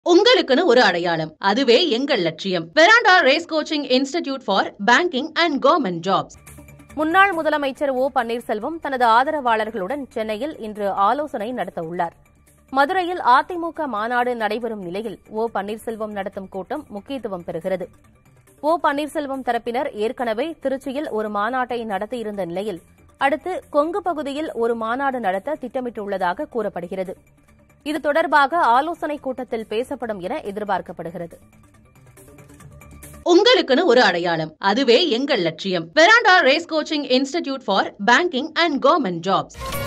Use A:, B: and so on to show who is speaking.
A: உங்களுக்குன்னு ஒரு அடையாளம் அதுவே எங்கள் லட்சியம் Veranda Race coaching institute for banking and government jobs
B: முன்னாள் முதலமைச்சர் ஓ பன்னீர்செல்வம் தனது ஆதரவாளர்களுடன் சென்னையில் இன்று ஆலோசனை நடத்த உள்ளார் மதுரையில் அதிமுக மாநாடு நடைபெறும் நிலையில் ஓ பன்னீர்செல்வம் நடத்தும் கூட்டம் முக்கியத்துவம் பெறுகிறது ஓ பன்னீர்செல்வம் தரப்பினர் ஏற்கனவே திருச்சியில் ஒரு மாநாட்டை நடத்தியிருந்த நிலையில் அடுத்து கொங்கு பகுதியில் ஒரு மாநாடு நடத்த திட்டமிட்டுள்ளதாக கூறப்படுகிறது இது தொடர்பாக ஆலோசனைக் கூட்டத்தில் பேசப்படும் என எதிர்பார்க்கப்படுகிறது
A: உங்களுக்குன்னு ஒரு அடையாளம் அதுவே எங்கள் லட்சியம் Veranda Race coaching institute for banking and government jobs